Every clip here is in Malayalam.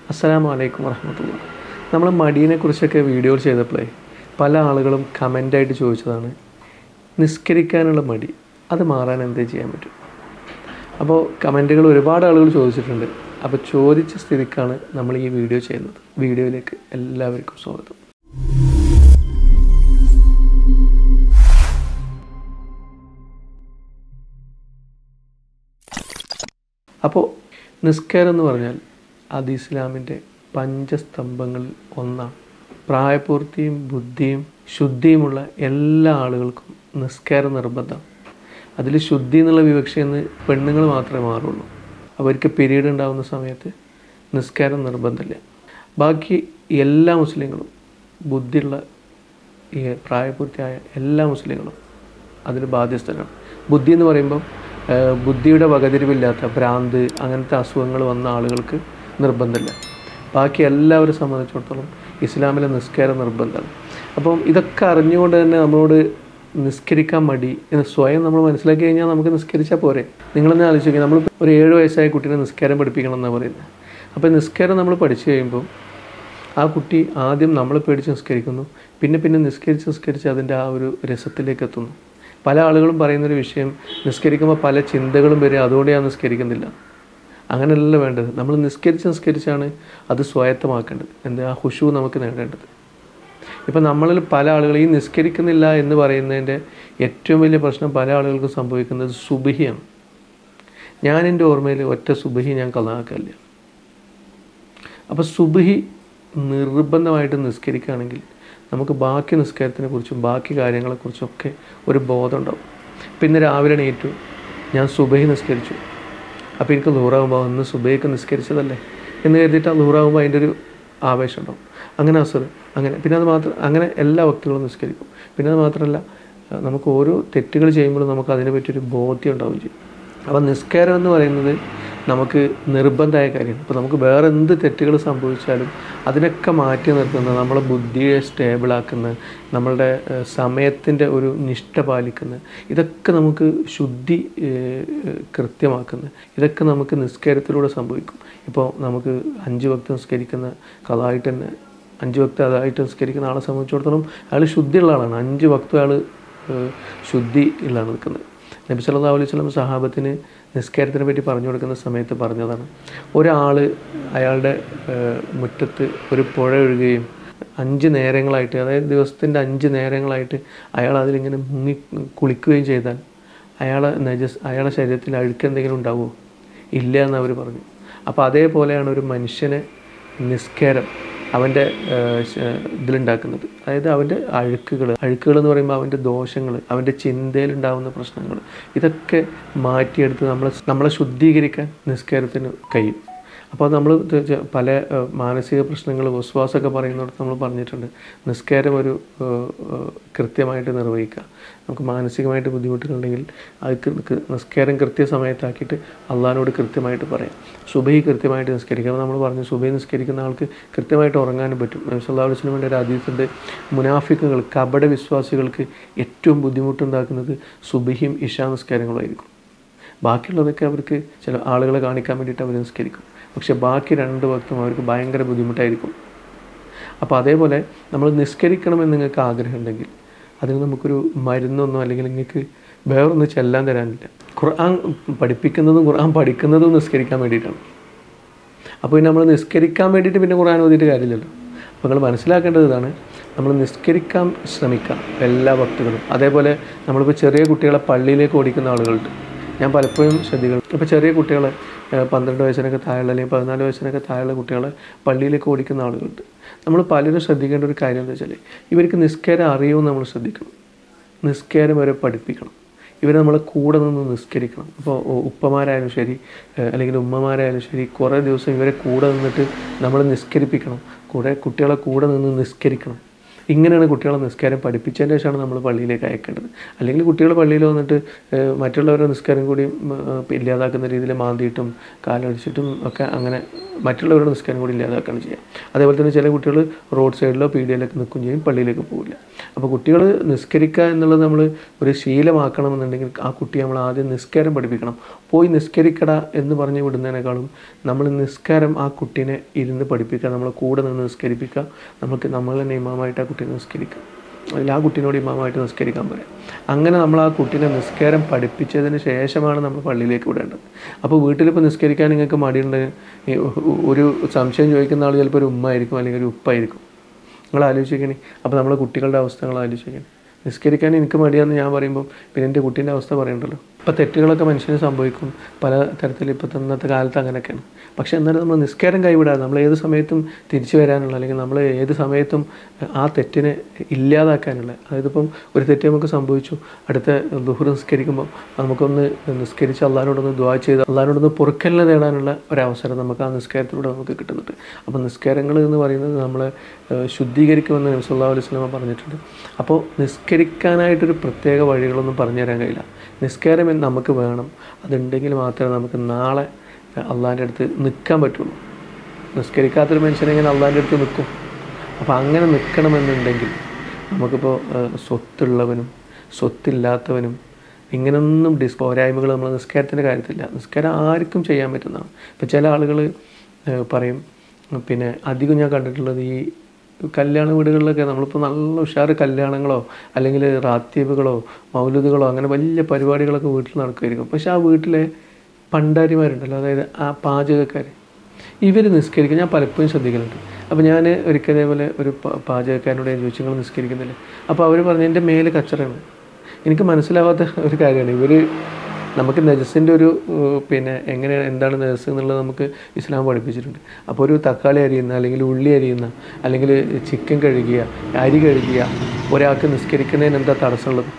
അസ്സലാമു അലൈക്കും വറഹമത്തുള്ള നമ്മൾ മടിയെക്കുറിച്ചൊക്കെ വീഡിയോ ചെയ്തപ്പോഴേ പല ആളുകളും കമൻ്റായിട്ട് ചോദിച്ചതാണ് നിസ്കരിക്കാനുള്ള മടി അത് മാറാൻ എന്തേ ചെയ്യാൻ പറ്റും അപ്പോൾ കമൻറ്റുകൾ ഒരുപാട് ആളുകൾ ചോദിച്ചിട്ടുണ്ട് അപ്പോൾ ചോദിച്ച സ്ഥിതിക്കാണ് നമ്മൾ ഈ വീഡിയോ ചെയ്യുന്നത് വീഡിയോയിലേക്ക് എല്ലാവർക്കും സ്വാഗതം അപ്പോൾ നിസ്കാരം എന്ന് പറഞ്ഞാൽ അത് ഇസ്ലാമിൻ്റെ പഞ്ചസ്തംഭങ്ങളിൽ ഒന്നാണ് പ്രായപൂർത്തിയും ബുദ്ധിയും ശുദ്ധിയുമുള്ള എല്ലാ ആളുകൾക്കും നിസ്കാരം നിർബന്ധം അതിൽ ശുദ്ധി എന്നുള്ള വിവക്ഷയിൽ നിന്ന് പെണ്ണുങ്ങൾ മാത്രമേ മാറുള്ളൂ അവർക്ക് പിരീഡ് ഉണ്ടാകുന്ന സമയത്ത് നിസ്കാരം നിർബന്ധമില്ല ബാക്കി എല്ലാ മുസ്ലിങ്ങളും ബുദ്ധിയുള്ള ഈ പ്രായപൂർത്തിയായ എല്ലാ മുസ്ലിങ്ങളും അതിൽ ബാധ്യസ്ഥരാണ് ബുദ്ധി എന്ന് പറയുമ്പം ഏഹ്, ബുദ്ധിയുടെ വകതിരിവില്ലാത്ത ഭ്രാന്ത് അങ്ങനത്തെ അസുഖങ്ങൾ വന്ന ആളുകൾക്ക് നിർബന്ധമില്ല ബാക്കി എല്ലാവരെ സംബന്ധിച്ചിടത്തോളം ഇസ്ലാമിലെ നിസ്കാരം നിർബന്ധമാണ് അപ്പം ഇതൊക്കെ അറിഞ്ഞുകൊണ്ട് തന്നെ നമ്മളോട് നിസ്കരിക്കാൻ മടി എന്ന് സ്വയം നമ്മൾ മനസ്സിലാക്കി കഴിഞ്ഞാൽ നമുക്ക് നിസ്കരിച്ചാൽ പോരെ നിങ്ങളെന്നെ ആലോചിക്കുക നമ്മൾ ഒരു ഏഴ് വയസ്സായ കുട്ടീനെ നിസ്കാരം പഠിപ്പിക്കണം എന്നാണ് പറയുന്നത് അപ്പോൾ നിസ്കാരം നമ്മൾ പഠിച്ചു കഴിയുമ്പോൾ ആ കുട്ടി ആദ്യം നമ്മളെ പേടിച്ച് നിസ്കരിക്കുന്നു പിന്നെ പിന്നെ നിസ്കരിച്ച് നിസ്കരിച്ച് അതിൻ്റെ ആ ഒരു രസത്തിലേക്ക് എത്തുന്നു പല ആളുകളും പറയുന്നൊരു വിഷയം നിസ്കരിക്കുമ്പോൾ പല ചിന്തകളും വരും അതുകൊണ്ട് ഞാൻ നിസ്കരിക്കുന്നില്ല അങ്ങനെയല്ല വേണ്ടത് നമ്മൾ നിസ്കരിച്ച് നിസ്കരിച്ചാണ് അത് സ്വായത്തമാക്കേണ്ടത് എന്താ ആ ഹുഷു നമുക്ക് നേടേണ്ടത് ഇപ്പം നമ്മളിൽ പല ആളുകൾ ഈ നിസ്കരിക്കുന്നില്ല എന്ന് പറയുന്നതിൻ്റെ ഏറ്റവും വലിയ പ്രശ്നം പല ആളുകൾക്കും സംഭവിക്കുന്നത് സുബഹിയാണ് ഞാൻ എൻ്റെ ഓർമ്മയിൽ ഒറ്റ സുബഹി ഞാൻ കലാക്കല്ല അപ്പോൾ സുബഹി നിർബന്ധമായിട്ട് നിസ്കരിക്കുകയാണെങ്കിൽ നമുക്ക് ബാക്കി നിസ്കാരത്തിനെ കുറിച്ചും ബാക്കി കാര്യങ്ങളെക്കുറിച്ചൊക്കെ ഒരു ബോധം ഉണ്ടാവും പിന്നെ രാവിലെ എണീറ്റു ഞാൻ സുബഹി നിസ്കരിച്ചു അപ്പോൾ എനിക്ക് ലൂറാകുമ്പോൾ അന്ന് സുബഹിക്ക് നിസ്കരിച്ചതല്ലേ എന്ന് കരുതിയിട്ട് ആ ലൂറാകുമ്പോൾ അതിൻ്റെ ഒരു ആവേശം ഉണ്ടാവും അങ്ങനെ അസുർ അങ്ങനെ പിന്നെ അത് മാത്രം അങ്ങനെ എല്ലാ വ്യക്തികളും നിസ്കരിക്കും പിന്നെ അത് മാത്രമല്ല അഹ് നമുക്ക് ഓരോ തെറ്റുകൾ ചെയ്യുമ്പോഴും നമുക്ക് അതിനെ പറ്റിയൊരു ബോധ്യം ഉണ്ടാവുകയും ചെയ്യും അപ്പം നിസ്കാരം എന്ന് പറയുന്നത് നമുക്ക് നിർബന്ധമായ കാര്യമാണ് അപ്പോൾ നമുക്ക് വേറെ എന്ത് തെറ്റുകൾ സംഭവിച്ചാലും അതിനൊക്കെ മാറ്റി നിർത്തുന്ന നമ്മളെ ബുദ്ധിയെ സ്റ്റേബിളാക്കുന്ന നമ്മളുടെ ഏഹ്, സമയത്തിൻ്റെ ഒരു നിഷ്ഠ പാലിക്കുന്ന ഇതൊക്കെ നമുക്ക് ശുദ്ധി ഏഹ്, കൃത്യമാക്കുന്ന ഇതൊക്കെ നമുക്ക് നിസ്കാരത്തിലൂടെ സംഭവിക്കും ഇപ്പോൾ നമുക്ക് അഞ്ച് വക്ത് നിസ്കരിക്കുന്ന കഥായിട്ട് തന്നെ അഞ്ച് വക്ത് അതായിട്ട് നിസ്കരിക്കുന്ന ആളെ സംബന്ധിച്ചിടത്തോളം അയാൾ ശുദ്ധിയുള്ള ആളാണ് അഞ്ച് വക്ത് അയാൾ ഏഹ്, ശുദ്ധി ഉള്ളതാണ് നിൽക്കുന്നത് നബി സല്ലല്ലാഹു അലൈഹി വസല്ലം സഹാബത്തിന് നിസ്കാരത്തിനെ പറ്റി പറഞ്ഞു കൊടുക്കുന്ന സമയത്ത് പറഞ്ഞതാണ് ഒരാൾ അയാളുടെ ഏഹ്, മുറ്റത്ത് ഒരു പുഴ ഒഴുകുകയും അഞ്ച് നേരങ്ങളായിട്ട് അതായത് ദിവസത്തിൻ്റെ അഞ്ച് നേരങ്ങളായിട്ട് അയാൾ അതിലിങ്ങനെ മുങ്ങി കുളിക്കുകയും ചെയ്താൽ അയാളെ നജസ് അയാളുടെ ശരീരത്തിൽ അഴുക്ക് എന്തെങ്കിലും ഉണ്ടാവുമോ ഇല്ല എന്ന് അവർ പറഞ്ഞു അപ്പോൾ അതേപോലെയാണ് ഒരു മനുഷ്യനെ നിസ്കാരം അവൻ്റെ ഏഹ്, ശ- ഇതിലുണ്ടാക്കുന്നത് അതായത് അവൻ്റെ അഴുക്കുകൾ അഴുക്കുകൾ എന്ന് പറയുമ്പോൾ അവൻ്റെ ദോഷങ്ങൾ അവൻ്റെ ചിന്തയിലുണ്ടാകുന്ന പ്രശ്നങ്ങൾ ഇതൊക്കെ മാറ്റിയെടുത്ത് നമ്മളെ നമ്മളെ ശുദ്ധീകരിക്കാൻ നിസ്കാരത്തിന് കഴിയും അപ്പോൾ നമ്മൾ പല ഏഹ്, മാനസിക പ്രശ്നങ്ങൾ വിശ്വാസമൊക്കെ പറയുന്നിടത്ത് നമ്മൾ പറഞ്ഞിട്ടുണ്ട് നിസ്കാരം ഒരു ഏഹ്, ഏഹ്, കൃത്യമായിട്ട് നിർവഹിക്കുക നമുക്ക് മാനസികമായിട്ട് ബുദ്ധിമുട്ടുകളുണ്ടെങ്കിൽ അത് കൃ- കൃ- നിസ്കാരം കൃത്യസമയത്താക്കിയിട്ട് അള്ളഹാനോട് കൃത്യമായിട്ട് പറയാം സുബഹി കൃത്യമായിട്ട് നിസ്കരിക്കുക അപ്പോൾ നമ്മൾ പറഞ്ഞു സുബഹി നിസ്കരിക്കുന്ന ആൾക്ക് കൃത്യമായിട്ട് ഉറങ്ങാനും പറ്റും നബി സല്ലല്ലാഹു അലൈഹി വസല്ലമയുടെ ഒരു ഹദീസുണ്ട് മുനാഫിക്കുകൾ കപട വിശ്വാസികൾക്ക് ഏറ്റവും ബുദ്ധിമുട്ടുണ്ടാക്കുന്നത് സുബഹിയും ഇഷാ നിസ്കാരങ്ങളുമായിരിക്കും ബാക്കിയുള്ളതൊക്കെ അവർക്ക് ചില ആളുകളെ കാണിക്കാൻ വേണ്ടിയിട്ട് അവർ നിസ്കരിക്കും പക്ഷെ ബാക്കി രണ്ട് വക്തും അവർക്ക് ഭയങ്കര ബുദ്ധിമുട്ടായിരിക്കും അപ്പോൾ അതേപോലെ നമ്മൾ നിസ്കരിക്കണമെന്ന് നിങ്ങൾക്ക് ആഗ്രഹമുണ്ടെങ്കിൽ അതിന് നമുക്കൊരു മരുന്നൊന്നും അല്ലെങ്കിൽ നിങ്ങൾക്ക് വേറൊന്ന് ചെല്ലാൻ തരാനില്ല ഖുർആൻ പഠിപ്പിക്കുന്നതും ഖുർആൻ പഠിക്കുന്നതും നിസ്കരിക്കാൻ വേണ്ടിയിട്ടാണ് അപ്പോൾ പിന്നെ നമ്മൾ നിസ്കരിക്കാൻ വേണ്ടിയിട്ട് പിന്നെ ഖുർആൻ ഓതിയിട്ട് കാര്യമില്ലല്ലോ അപ്പോൾ നിങ്ങൾ മനസ്സിലാക്കേണ്ടത് ഇതാണ് നമ്മൾ നിസ്കരിക്കാൻ ശ്രമിക്കാം എല്ലാ ഭക്തുകളും അതേപോലെ നമ്മളിപ്പോൾ ചെറിയ കുട്ടികളെ പള്ളിയിലേക്ക് ഓടിക്കുന്ന ആളുകളുണ്ട് ഞാൻ പലപ്പോഴും ശ്രദ്ധിക്കണം ഇപ്പോൾ ചെറിയ കുട്ടികളെ ഏഹ്, പന്ത്രണ്ട് വയസ്സിനൊക്കെ താഴെ അല്ലെങ്കിൽ പതിനാല് വയസ്സിനൊക്കെ താഴെയുള്ള കുട്ടികളെ പള്ളിയിലേക്ക് ഓടിക്കുന്ന ആളുകളുണ്ട് നമ്മൾ പലരും ശ്രദ്ധിക്കേണ്ട ഒരു കാര്യം എന്താ വെച്ചാൽ ഇവർക്ക് നിസ്കാരം അറിയുമെന്ന് നമ്മൾ ശ്രദ്ധിക്കണം നിസ്കാരം വരെ പഠിപ്പിക്കണം ഇവരെ നമ്മളെ കൂടെ നിന്ന് നിസ്കരിക്കണം അപ്പോൾ ഉപ്പമാരായാലും ശരി ഏഹ് അല്ലെങ്കിൽ ഉമ്മമാരായാലും ശരി കുറേ ദിവസം ഇവരെ കൂടെ നിന്നിട്ട് നമ്മൾ നിസ്കരിപ്പിക്കണം കൂടെ കുട്ടികളെ കൂടെ നിന്ന് നിസ്കരിക്കണം ഇങ്ങനെയാണ് കുട്ടികളെ നിസ്കാരം പഠിപ്പിച്ചതിന് ശേഷമാണ് നമ്മൾ പള്ളിയിലേക്ക് അയക്കേണ്ടത് അല്ലെങ്കിൽ കുട്ടികൾ പള്ളിയിൽ വന്നിട്ട് ഏഹ്, മറ്റുള്ളവരുടെ നിസ്കാരം കൂടി ഉം, ഏഹ്, ഇല്ലാതാക്കുന്ന രീതിയിൽ മാന്തിയിട്ടും കാലടിച്ചിട്ടും ഒക്കെ അങ്ങനെ മറ്റുള്ളവരുടെ നിസ്കാരം കൂടി ഇല്ലാതാക്കുകയാണ് ചെയ്യുക അതേപോലെ തന്നെ ചില കുട്ടികൾ റോഡ് സൈഡിലോ പീടികയിലൊക്കെ നിൽക്കും ചെയ്യും പള്ളിയിലേക്ക് പോകില്ല അപ്പോൾ കുട്ടികൾ നിസ്കരിക്കുക എന്നുള്ളത് നമ്മൾ ഒരു ശീലമാക്കണമെന്നുണ്ടെങ്കിൽ ആ കുട്ടിയെ നമ്മൾ ആദ്യം നിസ്കാരം പഠിപ്പിക്കണം പോയി നിസ്കരിക്കട എന്ന് പറഞ്ഞ് വിടുന്നതിനേക്കാളും നമ്മൾ നിസ്കാരം ആ കുട്ടീനെ ഇരുന്ന് പഠിപ്പിക്കുക നമ്മളെ കൂടെ നിന്ന് നിസ്കരിപ്പിക്കുക നമുക്ക് നമ്മൾ തന്നെ ഇമാമായിട്ട് ആ കുട്ടീനെ നിസ്കരിക്കുക അതിൽ ആ കുട്ടീനോട് ഇമാമായിട്ട് നിസ്കരിക്കാൻ പറയാം അങ്ങനെ നമ്മൾ ആ കുട്ടീനെ നിസ്കാരം പഠിപ്പിച്ചതിന് ശേഷമാണ് നമ്മൾ പള്ളിയിലേക്ക് വിടേണ്ടത് അപ്പോൾ വീട്ടിലിപ്പോൾ നിസ്കരിക്കാൻ നിങ്ങൾക്ക് മടിയുണ്ട് ഈ ഒരു സംശയം ചോദിക്കുന്ന ആൾ ചിലപ്പോൾ ഒരു ഉമ്മ ആയിരിക്കും അല്ലെങ്കിൽ ഒരു ഉപ്പായിരിക്കും നിങ്ങൾ ആലോചിക്കണേ അപ്പോൾ നമ്മളെ കുട്ടികളുടെ അവസ്ഥകൾ ആലോചിക്കണേ നിസ്കരിക്കാൻ എനിക്ക് മടിയാന്ന് ഞാൻ പറയുമ്പോൾ പിന്നെ എൻ്റെ കുട്ടീൻ്റെ അവസ്ഥ പറയണ്ടല്ലോ ഇപ്പോൾ തെറ്റുകളൊക്കെ മനുഷ്യന് സംഭവിക്കും പല തരത്തിൽ ഇപ്പോൾ ഇന്നത്തെ കാലത്ത് അങ്ങനെയൊക്കെയാണ് പക്ഷേ എന്നാലും നമ്മൾ നിസ്കാരം കൈവിടാതെ നമ്മൾ ഏത് സമയത്തും തിരിച്ചു വരാനുള്ള അല്ലെങ്കിൽ നമ്മൾ ഏത് സമയത്തും ആ തെറ്റിനെ ഇല്ലാതാക്കാനുള്ള അതായത് ഇപ്പം ഒരു തെറ്റ് നമുക്ക് സംഭവിച്ചു അടുത്ത ദുഹർ നിസ്കരിക്കുമ്പോൾ നമുക്കൊന്ന് നിസ്കരിച്ച് അള്ളാഹിനോടൊന്ന് ദ്വാ ചെയ്ത് അള്ളാഹിനോടൊന്ന് പൊറുക്കലിനെ നേടാനുള്ള ഒരവസരം നമുക്ക് ആ നിസ്കാരത്തിലൂടെ നമുക്ക് കിട്ടുന്നുണ്ട് അപ്പോൾ നിസ്കാരങ്ങൾ എന്ന് പറയുന്നത് നമ്മളെ ഏഹ്, ശുദ്ധീകരിക്കുമെന്ന് നബിസല്ലാ അലൈഹി സ്വലമ പറഞ്ഞിട്ടുണ്ട് അപ്പോൾ നിസ്കരിക്കാനായിട്ടൊരു പ്രത്യേക വഴികളൊന്നും പറഞ്ഞു തരാൻ കഴിയില്ല നിസ്കാരം എന്ന് നമുക്ക് വേണം അതുണ്ടെങ്കിൽ മാത്രമേ നമുക്ക് നാളെ അള്ളാഹിൻ്റെ അടുത്ത് നിൽക്കാൻ പറ്റുള്ളൂ നിസ്കരിക്കാത്തൊരു മനുഷ്യനെങ്ങനെ അള്ളാഹിൻ്റെ അടുത്ത് നിൽക്കും അപ്പോൾ അങ്ങനെ നിൽക്കണമെന്നുണ്ടെങ്കിൽ നമുക്കിപ്പോൾ ഏഹ്, സ്വത്തുള്ളവനും സ്വത്തില്ലാത്തവനും ഇങ്ങനൊന്നും ഡിസ് പോരായ്മകൾ നമ്മൾ നിസ്കാരത്തിൻ്റെ കാര്യത്തില്ല നിസ്കാരം ആർക്കും ചെയ്യാൻ പറ്റുന്നതാണ് ഇപ്പോൾ ചില ആളുകൾ പറയും പിന്നെ അധികം ഞാൻ കണ്ടിട്ടുള്ളത് ഈ കല്യാണ വീടുകളിലൊക്കെ നമ്മളിപ്പോൾ നല്ല ഉഷാറ് കല്യാണങ്ങളോ അല്ലെങ്കിൽ റാത്തീബുകളോ മൗലുദുകളോ അങ്ങനെ വലിയ പരിപാടികളൊക്കെ വീട്ടിൽ നടക്കുമായിരിക്കും പക്ഷെ ആ വീട്ടിലെ പണ്ടാരിമാരുണ്ടല്ലോ അതായത് ആ പാചകക്കാർ ഇവർ നിസ്കരിക്കും ഞാൻ പലപ്പോഴും ശ്രദ്ധിക്കുന്നുണ്ട് അപ്പോൾ ഞാൻ ഒരിക്കൽ ഇതേപോലെ ഒരു പ- പാചകക്കാരനോട് ഞാൻ ചോദിച്ചു നിങ്ങൾ നിസ്കരിക്കുന്നില്ല അപ്പോൾ അവർ പറഞ്ഞു എൻ്റെ മേല് കച്ചറയാണ് എനിക്ക് മനസ്സിലാവാത്ത ഒരു കാര്യമാണ് ഇവർ നമുക്ക് നജസിൻ്റെ ഒരു ഏഹ്, പിന്നെ എങ്ങനെ എന്താണ് നജസ് എന്നുള്ളത് നമുക്ക് ഇസ്ലാം പഠിപ്പിച്ചിട്ടുണ്ട് അപ്പോൾ ഒരു തക്കാളി അരിയുന്ന അല്ലെങ്കിൽ ഉള്ളി അരിയുന്ന അല്ലെങ്കിൽ ചിക്കൻ കഴുകിയ അരി കഴുകിയ ഒരാൾക്ക് നിസ്കരിക്കുന്നതിന് എന്താ തടസ്സമുള്ളത്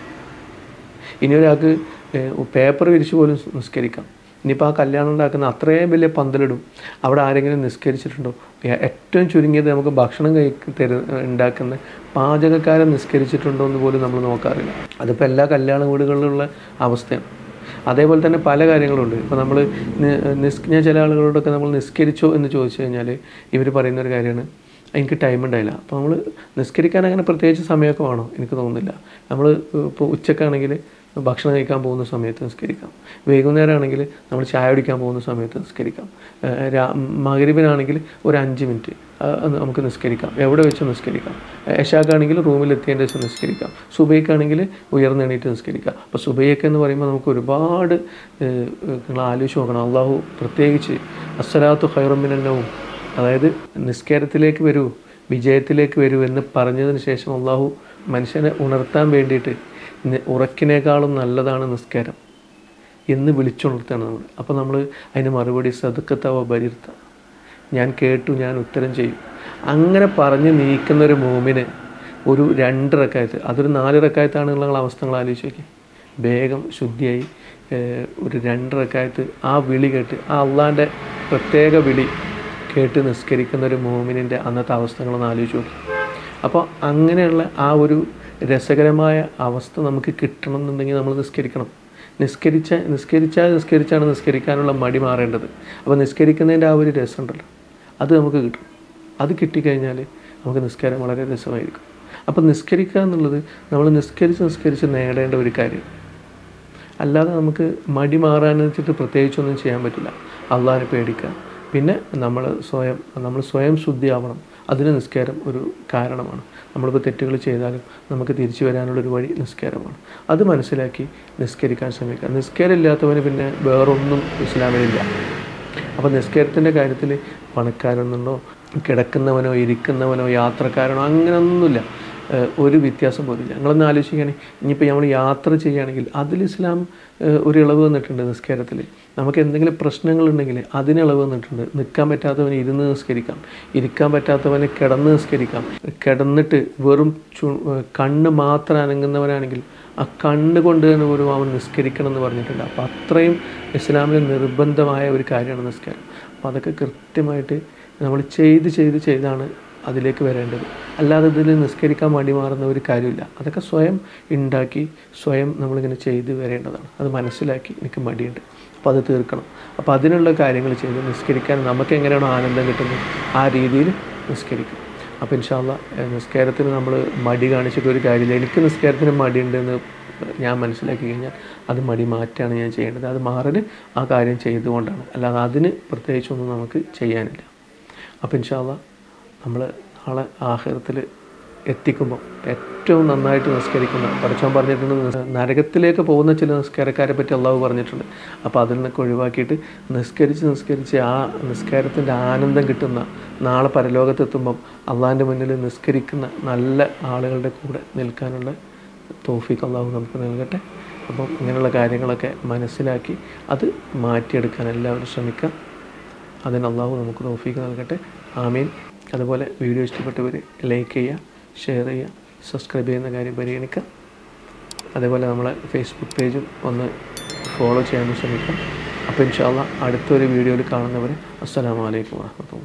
ഇനി ഒരാൾക്ക് പേപ്പർ വിരിച്ച് പോലും നിസ്കരിക്കാം ഇനിയിപ്പോൾ ആ കല്യാണം ഉണ്ടാക്കുന്ന അത്രയും വലിയ പന്തലിടും അവിടെ ആരെങ്കിലും നിസ്കരിച്ചിട്ടുണ്ടോ ഏ- ഏറ്റവും ചുരുങ്ങിയത് നമുക്ക് ഭക്ഷണം കഴി തരു ഉണ്ടാക്കുന്ന പാചകക്കാരൻ നിസ്കരിച്ചിട്ടുണ്ടോ എന്ന് പോലും നമ്മൾ നോക്കാറില്ല അതിപ്പോൾ എല്ലാ കല്യാണ വീടുകളിലുള്ള അവസ്ഥയാണ് അതേപോലെ തന്നെ പല കാര്യങ്ങളുണ്ട് ഇപ്പോൾ നമ്മൾ നിസ് ഞാൻ ചില ആളുകളോടൊക്കെ നമ്മൾ നിസ്കരിച്ചോ എന്ന് ചോദിച്ചു കഴിഞ്ഞാൽ ഇവർ പറയുന്ന ഒരു കാര്യമാണ് എനിക്ക് ടൈം ഉണ്ടായില്ല അപ്പോൾ നമ്മൾ നിസ്കരിക്കാൻ അങ്ങനെ പ്രത്യേകിച്ച് സമയമൊക്കെ വേണോ എനിക്ക് തോന്നുന്നില്ല നമ്മൾ ഇപ്പോൾ ഉച്ചക്കാണെങ്കിൽ ഭക്ഷണം കഴിക്കാൻ പോകുന്ന സമയത്ത് നിസ്കരിക്കാം വൈകുന്നേരം ആണെങ്കിൽ നമ്മൾ ചായ കുടിക്കാൻ പോകുന്ന സമയത്ത് നിസ്കരിക്കാം ഏഹ് രാ- മകരിബിനാണെങ്കിൽ ഒരു അഞ്ച് മിനിറ്റ് അത് നമുക്ക് നിസ്കരിക്കാം എവിടെ വെച്ച് നിസ്കരിക്കാം യശാക്കാണെങ്കിൽ റൂമിലെത്തിയതിൻ്റെ ശേഷം നിസ്കരിക്കാം സുബൈക്കാണെങ്കിൽ ഉയർന്നെണീറ്റ് നിസ്കരിക്കാം അപ്പോൾ സുബൈയൊക്കെ എന്ന് പറയുമ്പോൾ നമുക്ക് ഒരുപാട് ഏഹ്, നിങ്ങൾ ആലോചിച്ച് നോക്കണം അള്ളാഹു പ്രത്യേകിച്ച് അസ്സലാത്തു ഹൈറമിനവും അതായത് നിസ്കാരത്തിലേക്ക് വരൂ വിജയത്തിലേക്ക് വരൂ എന്ന് പറഞ്ഞതിന് ശേഷം അള്ളാഹു മനുഷ്യനെ ഉണർത്താൻ വേണ്ടിയിട്ട് നി- ഉറക്കിനേക്കാളും നല്ലതാണ് നിസ്കാരം എന്ന് വിളിച്ചുണർത്താണ് നമ്മൾ അപ്പോൾ നമ്മൾ അതിന് മറുപടി സതുക്കത്തവ ബരിർത്ത ഞാൻ കേട്ടു ഞാൻ ഉത്തരം ചെയ്യും അങ്ങനെ പറഞ്ഞ് നീക്കുന്ന ഒരു മോമിന് ഒരു രണ്ട് റക്കായത്ത് അതൊരു നാല് റക്കായത്താണെന്നുള്ള അവസ്ഥകൾ ആലോചിച്ച് നോക്കി വേഗം ശുദ്ധിയായി ഏഹ്, ഒരു രണ്ട് റക്കായത്ത് ആ വിളി കേട്ട് ആ അള്ളാൻ്റെ പ്രത്യേക വിളി കേട്ട് നിസ്കരിക്കുന്ന ഒരു മോമിനിൻ്റെ അന്നത്തെ അവസ്ഥകളൊന്ന് ആലോചിച്ച് നോക്കി അപ്പോൾ അങ്ങനെയുള്ള ആ ഒരു രസകരമായ അവസ്ഥ നമുക്ക് കിട്ടണം എന്നുണ്ടെങ്കിൽ നമ്മൾ നിസ്കരിക്കണം നിസ്കരിച്ച നിസ്കരിച്ചാൽ നിസ്കരിച്ചാണ് നിസ്കരിക്കാനുള്ള മടി മാറേണ്ടത് അപ്പോൾ നിസ്കരിക്കുന്നതിൻ്റെ ആ ഒരു രസമുണ്ടല്ലോ അത് നമുക്ക് കിട്ടും അത് കിട്ടിക്കഴിഞ്ഞാൽ നമുക്ക് നിസ്കാരം വളരെ രസമായിരിക്കും അപ്പോൾ നിസ്കരിക്കുക എന്നുള്ളത് നമ്മൾ നിസ്കരിച്ച് നിസ്കരിച്ച് നേടേണ്ട ഒരു കാര്യം അല്ലാതെ നമുക്ക് മടി മാറാന്ന് വെച്ചിട്ട് പ്രത്യേകിച്ചൊന്നും ചെയ്യാൻ പറ്റില്ല അള്ളാഹിനെ പേടിക്കുക പിന്നെ നമ്മൾ സ്വയം നമ്മൾ സ്വയം ശുദ്ധിയാവണം അതിന് നിസ്കാരം ഒരു കാരണമാണ് നമ്മളിപ്പോൾ തെറ്റുകൾ ചെയ്താലും നമുക്ക് തിരിച്ചു വരാനുള്ളൊരു വഴി നിസ്കാരമാണ് അത് മനസ്സിലാക്കി നിസ്കരിക്കാൻ ശ്രമിക്കുക നിസ്കാരം ഇല്ലാത്തവന് പിന്നെ വേറൊന്നും ഇസ്ലാമിലില്ല അപ്പോൾ നിസ്കാരത്തിൻ്റെ കാര്യത്തിൽ പണക്കാരൊന്നുണ്ടോ കിടക്കുന്നവനോ ഇരിക്കുന്നവനോ യാത്രക്കാരനോ അങ്ങനെയൊന്നുമില്ല ഏഹ് ഒരു വ്യത്യാസം പോലില്ല ഞങ്ങളൊന്ന് ആലോചിക്കുകയാണെങ്കിൽ ഇനിയിപ്പോൾ നമ്മൾ യാത്ര ചെയ്യുകയാണെങ്കിൽ അതിൽ ഇസ്ലാം ഏഹ് ഒരു ഇളവ് വന്നിട്ടുണ്ട് നിസ്കാരത്തിൽ നമുക്ക് എന്തെങ്കിലും പ്രശ്നങ്ങളുണ്ടെങ്കിൽ അതിന് ഇളവ് വന്നിട്ടുണ്ട് നിൽക്കാൻ പറ്റാത്തവന് ഇരുന്ന് നിസ്കരിക്കാം ഇരിക്കാൻ പറ്റാത്തവന് കിടന്ന് നിസ്കരിക്കാം കിടന്നിട്ട് വെറും ചു ഏഹ് കണ്ണ് മാത്രം അനങ്ങുന്നവനാണെങ്കിൽ ആ കണ്ണ് കൊണ്ട് തന്നെ ഒരു അവൻ നിസ്കരിക്കണം എന്ന് പറഞ്ഞിട്ടുണ്ട് അപ്പോൾ അത്രയും ഇസ്ലാമിൽ നിർബന്ധമായ ഒരു കാര്യമാണ് നിസ്കാരം അപ്പോൾ അതൊക്കെ കൃത്യമായിട്ട് നമ്മൾ ചെയ്ത് ചെയ്ത് ചെയ്താണ് അതിലേക്ക് വരേണ്ടത് അല്ലാതെ ഇതിൽ നിസ്കരിക്കാൻ മടി മാറുന്ന ഒരു കാര്യമില്ല അതൊക്കെ സ്വയം ഉണ്ടാക്കി സ്വയം നമ്മളിങ്ങനെ ചെയ്ത് വരേണ്ടതാണ് അത് മനസ്സിലാക്കി എനിക്ക് മടിയുണ്ട് അപ്പോൾ അത് തീർക്കണം അപ്പോൾ അതിനുള്ള കാര്യങ്ങൾ ചെയ്ത് നിസ്കരിക്കാൻ നമുക്ക് എങ്ങനെയാണോ ആനന്ദം കിട്ടുന്നത് ആ രീതിയിൽ നിസ്കരിക്കും അപ്പോൾ ഇൻഷാല്ല നിസ്കാരത്തിന് നമ്മൾ മടി കാണിച്ചിട്ട് ഒരു കാര്യമില്ല എനിക്ക് നിസ്കാരത്തിന് മടിയുണ്ടെന്ന് ഞാൻ മനസ്സിലാക്കി കഴിഞ്ഞാൽ അത് മടി മാറ്റാണ് ഞാൻ ചെയ്യേണ്ടത് അത് മാറൽ ആ കാര്യം ചെയ്തുകൊണ്ടാണ് അല്ലാതെ അതിന് പ്രത്യേകിച്ചൊന്നും നമുക്ക് ചെയ്യാനില്ല അപ്പോൾ ഇൻഷാല്ല നമ്മൾ നാളെ ആഹാരത്തിൽ എത്തിക്കുമ്പോൾ ഏറ്റവും നന്നായിട്ട് നിസ്കരിക്കുന്ന പഠിച്ചാൻ പറഞ്ഞിട്ടുണ്ട് നിസ്- നരകത്തിലേക്ക് പോകുന്ന ചില നിസ്കാരക്കാരെ പറ്റി അള്ളാഹു പറഞ്ഞിട്ടുണ്ട് അപ്പോൾ അതിൽ നിന്നൊക്കെ ഒഴിവാക്കിയിട്ട് നിസ്കരിച്ച് നിസ്കരിച്ച് ആ നിസ്കാരത്തിൻ്റെ ആനന്ദം കിട്ടുന്ന നാളെ പരലോകത്തെത്തുമ്പം അള്ളാഹിൻ്റെ മുന്നിൽ നിസ്കരിക്കുന്ന നല്ല ആളുകളുടെ കൂടെ നിൽക്കാനുള്ള തോഫിക്ക് അള്ളാഹു നമുക്ക് നൽകട്ടെ അപ്പം ഇങ്ങനെയുള്ള കാര്യങ്ങളൊക്കെ മനസ്സിലാക്കി അത് മാറ്റിയെടുക്കാൻ എല്ലാവരും ശ്രമിക്കാം അതിന് അള്ളാഹു നമുക്ക് തോഫീക്ക് നൽകട്ടെ ആമീൻ അതുപോലെ വീഡിയോ ഇഷ്ടപ്പെട്ടവർ ലൈക്ക് ചെയ്യുക ഷെയർ ചെയ്യുക സബ്സ്ക്രൈബ് ചെയ്യുന്ന കാര്യം പരിഗണിക്കുക അതേപോലെ നമ്മളെ ഫേസ്ബുക്ക് പേജും ഒന്ന് ഫോളോ ചെയ്യാൻ ശ്രമിക്കാം അപ്പോൾ ഇൻഷാല്ല അടുത്തൊരു വീഡിയോയിൽ കാണുന്നവരെ അസ്സലാമു അലൈക്കും വാഹമത്തുള്ള